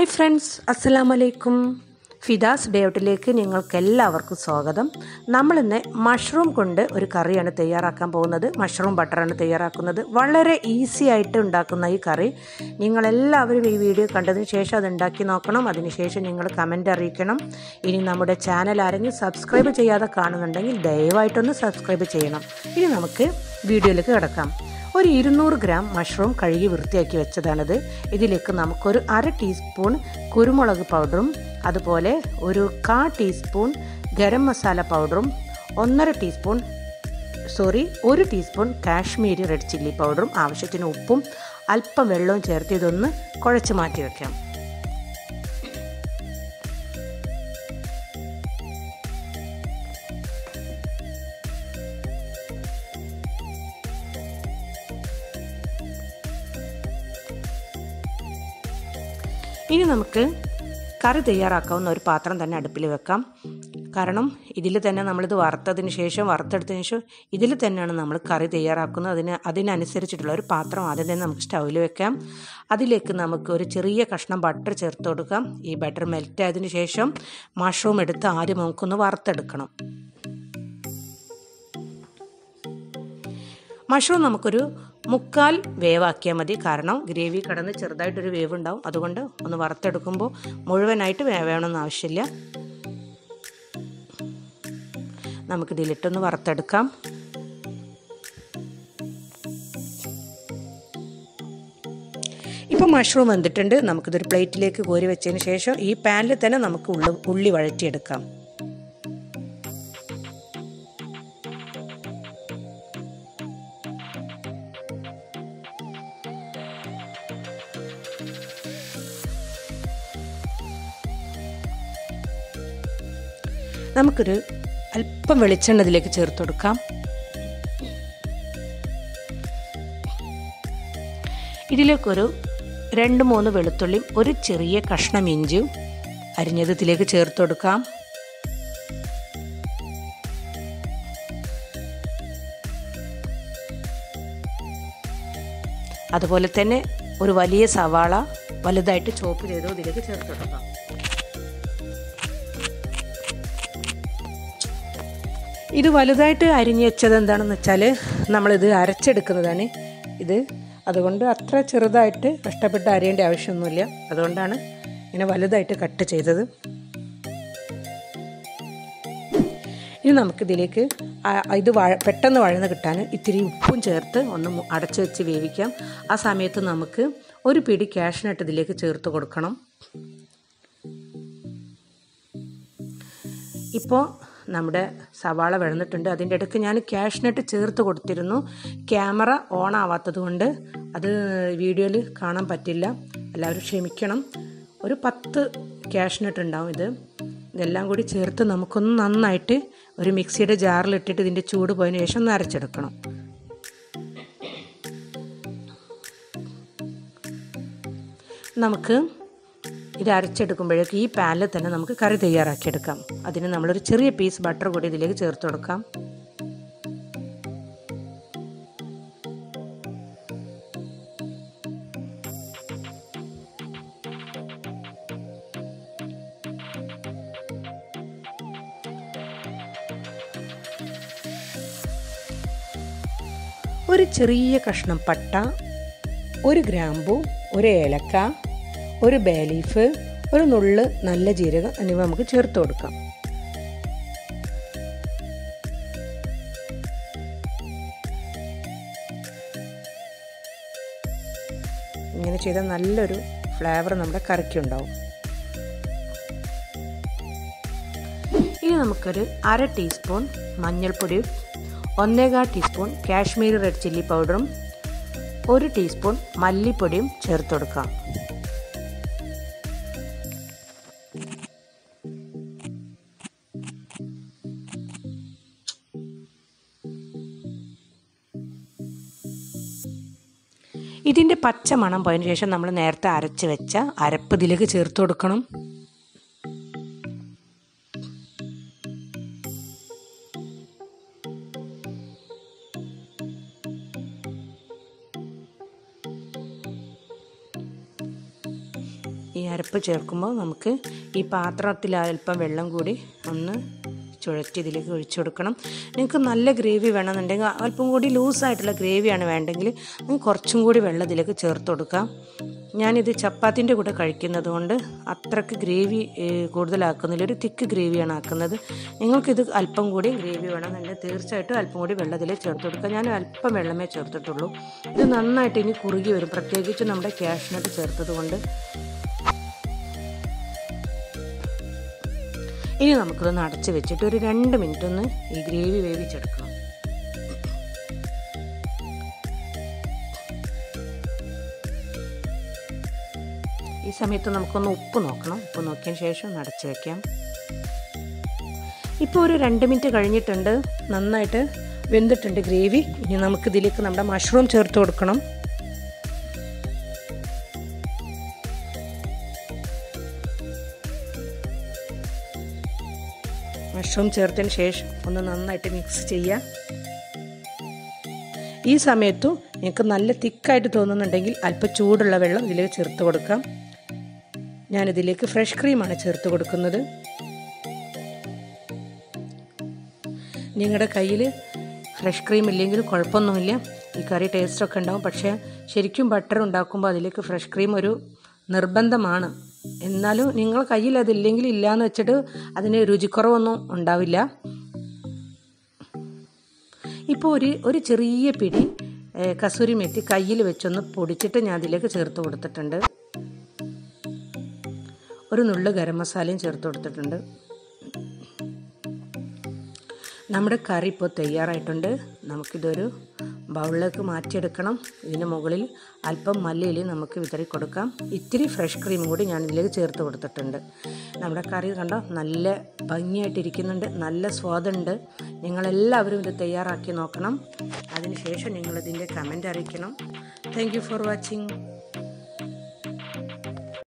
hi friends അസ്സലാമു അലൈക്കും ഫിദാസ് day ഔട്ടിലേക്ക് നിങ്ങൾക്ക് എല്ലാവർക്കും സ്വാഗതം നമ്മളിന്ന് മഷ്റൂം കൊണ്ട് ഒരു കറിയാണ് തയ്യാറാക്കാൻ പോകുന്നത് മഷ്റൂം ബട്ടറാണ് തയ്യാറാക്കുന്നത് വളരെ ഈസി ആയിട്ട് ഉണ്ടാക്കുന്ന ഈ കറി നിങ്ങളെല്ലാവരും ഈ വീഡിയോ കണ്ടതിന് ശേഷം അത് ഉണ്ടാക്കി നോക്കണം അതിനുശേഷം നിങ്ങൾ കമൻ്റ് അറിയിക്കണം ഇനി നമ്മുടെ ചാനൽ ആരെങ്കിലും സബ്സ്ക്രൈബ് ചെയ്യാതെ കാണുന്നുണ്ടെങ്കിൽ ദയവായിട്ടൊന്ന് സബ്സ്ക്രൈബ് ചെയ്യണം ഇനി നമുക്ക് വീഡിയോയിലേക്ക് കിടക്കാം ഒരു ഇരുന്നൂറ് ഗ്രാം മഷ്റൂം കഴുകി വൃത്തിയാക്കി വെച്ചതാണിത് ഇതിലേക്ക് നമുക്കൊരു അര ടീസ്പൂൺ കുരുമുളക് പൗഡറും അതുപോലെ ഒരു കാ ടീസ്പൂൺ ഗരം മസാല പൗഡറും ഒന്നര ടീസ്പൂൺ സോറി ഒരു ടീസ്പൂൺ കാശ്മീരി റെഡ് ചില്ലി പൗഡറും ആവശ്യത്തിന് ഉപ്പും അല്പം വെള്ളവും ചേർത്ത് ഇതൊന്ന് കുഴച്ച് മാറ്റി വയ്ക്കാം ഇനി നമുക്ക് കറി തയ്യാറാക്കാവുന്ന ഒരു പാത്രം തന്നെ അടുപ്പിൽ വെക്കാം കാരണം ഇതിൽ തന്നെ നമ്മളിത് വറുത്തതിന് ശേഷം വറുത്തെടുത്തതിന് ശേഷം ഇതിൽ തന്നെയാണ് നമ്മൾ കറി തയ്യാറാക്കുന്നത് അതിന് അതിനനുസരിച്ചിട്ടുള്ള ഒരു പാത്രം ആദ്യം തന്നെ നമുക്ക് സ്റ്റൗവിൽ വെക്കാം അതിലേക്ക് നമുക്ക് ഒരു ചെറിയ കഷ്ണം ബട്ടർ ചേർത്ത് കൊടുക്കാം ഈ ബട്ടർ മെൽറ്റ് ആയതിനു ശേഷം മഷ്റൂം എടുത്ത് ആദ്യം നമുക്കൊന്ന് വറുത്തെടുക്കണം മഷ്റൂം നമുക്കൊരു മുക്കാൽ വേവാക്കിയാൽ മതി കാരണം ഗ്രേവി കിടന്ന് ചെറുതായിട്ടൊരു വേവ് ഉണ്ടാവും അതുകൊണ്ട് ഒന്ന് വറുത്തെടുക്കുമ്പോൾ മുഴുവനായിട്ട് വേവണമെന്ന് ആവശ്യമില്ല നമുക്കിതിലിട്ടൊന്ന് വറുത്തെടുക്കാം ഇപ്പോൾ മഷ്റൂം വെന്തിട്ടുണ്ട് നമുക്കിതൊരു പ്ലേറ്റിലേക്ക് കോരി വെച്ചതിന് ശേഷം ഈ പാനിൽ തന്നെ നമുക്ക് ഉള്ളി ഉള്ളി വഴറ്റിയെടുക്കാം നമുക്കൊരു അല്പം വെളിച്ചെണ്ണ ഇതിലേക്ക് ചേർത്ത് കൊടുക്കാം ഇതിലേക്കൊരു രണ്ട് മൂന്ന് വെളുത്തുള്ളിയും ഒരു ചെറിയ കഷ്ണം ഇഞ്ചും അരിഞ്ഞത് ഇതിലേക്ക് ചേർത്ത് കൊടുക്കാം അതുപോലെ തന്നെ ഒരു വലിയ സവാള വലുതായിട്ട് ചോപ്പ് ചെയ്തോ ഇതിലേക്ക് ചേർത്ത് കൊടുക്കാം ഇത് വലുതായിട്ട് അരിഞ്ഞ് വെച്ചത് എന്താണെന്ന് വെച്ചാൽ നമ്മളിത് അരച്ചെടുക്കുന്നതാണ് ഇത് അതുകൊണ്ട് അത്ര ചെറുതായിട്ട് കഷ്ടപ്പെട്ട് അരിയേണ്ട ആവശ്യമൊന്നുമില്ല അതുകൊണ്ടാണ് ഇങ്ങനെ വലുതായിട്ട് കട്ട് ചെയ്തത് ഇനി നമുക്കിതിലേക്ക് ഇത് വഴ പെട്ടെന്ന് വഴന്ന് കിട്ടാൻ ഇത്തിരി ഉപ്പും ചേർത്ത് ഒന്ന് അടച്ചു വെച്ച് വേവിക്കാം ആ സമയത്ത് നമുക്ക് ഒരു പിടി ക്യാഷ്നട്ട് ഇതിലേക്ക് ചേർത്ത് കൊടുക്കണം ഇപ്പോൾ നമ്മുടെ സവാള വെളുന്നിട്ടുണ്ട് അതിൻ്റെ ഇടയ്ക്ക് ഞാൻ ക്യാഷ്നട്ട് ചേർത്ത് കൊടുത്തിരുന്നു ക്യാമറ ഓൺ ആവാത്തത് കൊണ്ട് അത് വീഡിയോയിൽ കാണാൻ പറ്റില്ല എല്ലാവരും ക്ഷമിക്കണം ഒരു പത്ത് ക്യാഷ്നട്ട് ഉണ്ടാവും ഇത് ഇതെല്ലാം കൂടി ചേർത്ത് നമുക്കൊന്ന് നന്നായിട്ട് ഒരു മിക്സിയുടെ ജാറിലിട്ടിട്ട് ഇതിൻ്റെ ചൂട് പോയതിന് ശേഷം ഒന്ന് അരച്ചെടുക്കണം നമുക്ക് ഇത് അരച്ചെടുക്കുമ്പോഴേക്ക് ഈ പാനിൽ തന്നെ നമുക്ക് കറി തയ്യാറാക്കിയെടുക്കാം അതിന് നമ്മളൊരു ചെറിയ പീസ് ബട്ടർ കൂടി ഇതിലേക്ക് ചേർത്ത് കൊടുക്കാം ഒരു ചെറിയ കഷ്ണം പട്ട ഒരു ഗ്രാമ്പു ഒരു ഏലക്ക ഒരു ബേ ലീഫ് ഒരു നുള്ള് നല്ല ജീരകം എന്നിവ നമുക്ക് ചേർത്ത് കൊടുക്കാം ഇങ്ങനെ ചെയ്താൽ നല്ലൊരു ഫ്ലേവർ നമ്മുടെ കറിക്ക് ഉണ്ടാവും ഇനി നമുക്കൊരു അര ടീസ്പൂൺ മഞ്ഞൾപ്പൊടിയും ഒന്നേകാ ടീസ്പൂൺ കാശ്മീരി റെഡ് ചില്ലി പൗഡറും ഒരു ടീസ്പൂൺ മല്ലിപ്പൊടിയും ചേർത്ത് കൊടുക്കാം ഇതിൻ്റെ പച്ച മണം പോയതിന് ശേഷം നമ്മൾ നേരത്തെ അരച്ച് വെച്ച അരപ്പ് ഇതിലേക്ക് ചേർത്ത് കൊടുക്കണം ഈ അരപ്പ് ചേർക്കുമ്പോൾ നമുക്ക് ഈ പാത്രത്തിൽ അല്പം വെള്ളം കൂടി ഒന്ന് ചുഴറ്റി ഇതിലേക്ക് ഒഴിച്ചു കൊടുക്കണം നിങ്ങൾക്ക് നല്ല ഗ്രേവി വേണമെന്നുണ്ടെങ്കിൽ അല്പം കൂടി ലൂസായിട്ടുള്ള ഗ്രേവിയാണ് വേണ്ടെങ്കിൽ നിങ്ങൾക്ക് കുറച്ചും കൂടി വെള്ളം ഇതിലേക്ക് ചേർത്ത് കൊടുക്കാം ഞാനിത് ചപ്പാത്തിൻ്റെ കൂടെ കഴിക്കുന്നത് കൊണ്ട് അത്രയ്ക്ക് ഗ്രേവി കൂടുതലാക്കുന്നില്ല ഒരു തിക്ക് ഗ്രേവിയാണ് ആക്കുന്നത് നിങ്ങൾക്കിത് അല്പം കൂടി ഗ്രേവി വേണമെന്നുണ്ടെങ്കിൽ തീർച്ചയായിട്ടും അല്പം കൂടി വെള്ളത്തിൽ ചേർത്ത് കൊടുക്കുക ഞാൻ അല്പം വെള്ളമേ ചേർത്തിട്ടുള്ളൂ ഇത് നന്നായിട്ട് ഇനി കുറുകി വരും പ്രത്യേകിച്ച് നമ്മുടെ ക്യാഷ്നട്ട് ചേർത്തത് കൊണ്ട് ഇനി നമുക്കിതൊന്ന് അടച്ച് വെച്ചിട്ട് ഒരു രണ്ട് മിനിറ്റ് ഒന്ന് ഈ ഗ്രേവി വേവിച്ചെടുക്കണം ഈ സമയത്ത് നമുക്കൊന്ന് ഉപ്പ് നോക്കണം ഉപ്പ് നോക്കിയതിന് ശേഷം ഒന്ന് അടച്ച് വയ്ക്കാം ഇപ്പോൾ ഒരു രണ്ട് മിനിറ്റ് കഴിഞ്ഞിട്ടുണ്ട് നന്നായിട്ട് വെന്തിട്ടുണ്ട് ഗ്രേവി ഇനി നമുക്കിതിലേക്ക് നമ്മുടെ മഷ്റൂം ചേർത്ത് കൊടുക്കണം മഷ്റൂം ചേർത്തതിന് ശേഷം ഒന്ന് നന്നായിട്ട് മിക്സ് ചെയ്യുക ഈ സമയത്തും നിങ്ങൾക്ക് നല്ല തിക്കായിട്ട് തോന്നുന്നുണ്ടെങ്കിൽ അല്പം ചൂടുള്ള വെള്ളം ഇതിലേക്ക് ചേർത്ത് കൊടുക്കാം ഞാനിതിലേക്ക് ഫ്രഷ് ക്രീമാണ് ചേർത്ത് കൊടുക്കുന്നത് നിങ്ങളുടെ കയ്യിൽ ഫ്രഷ് ക്രീം ഇല്ലെങ്കിൽ കുഴപ്പമൊന്നുമില്ല ഈ കറി ടേസ്റ്റൊക്കെ ഉണ്ടാവും പക്ഷേ ശരിക്കും ബട്ടർ ഉണ്ടാക്കുമ്പോൾ അതിലേക്ക് ഫ്രഷ് ക്രീം ഒരു നിർബന്ധമാണ് എന്നാലും നിങ്ങൾ കയ്യിൽ അതില്ലെങ്കിൽ ഇല്ലയെന്ന് വെച്ചിട്ട് അതിന് രുചിക്കുറവൊന്നും ഉണ്ടാവില്ല ഇപ്പോൾ ഒരു ഒരു ചെറിയ പിടി കസൂരി മെത്തി കയ്യിൽ വെച്ചൊന്ന് പൊടിച്ചിട്ട് ഞാൻ അതിലേക്ക് ചേർത്ത് കൊടുത്തിട്ടുണ്ട് ഒരു നുള്ളു ഗരം മസാലയും ചേർത്ത് കൊടുത്തിട്ടുണ്ട് നമ്മുടെ കറി ഇപ്പോൾ തയ്യാറായിട്ടുണ്ട് നമുക്കിതൊരു ബൗളിലേക്ക് മാറ്റിയെടുക്കണം ഇതിന് മുകളിൽ അല്പം മല്ലിയിൽ നമുക്ക് വിതറി കൊടുക്കാം ഇത്തിരി ഫ്രഷ് ക്രീമും കൂടി ഞാൻ ഇതിലേക്ക് ചേർത്ത് കൊടുത്തിട്ടുണ്ട് നമ്മുടെ കറി കണ്ടോ നല്ല ഭംഗിയായിട്ടിരിക്കുന്നുണ്ട് നല്ല സ്വാദുണ്ട് നിങ്ങളെല്ലാവരും ഇത് തയ്യാറാക്കി നോക്കണം അതിനുശേഷം നിങ്ങളിതിൻ്റെ കമൻറ്റ് അറിയിക്കണം താങ്ക് യു ഫോർ വാച്ചിങ്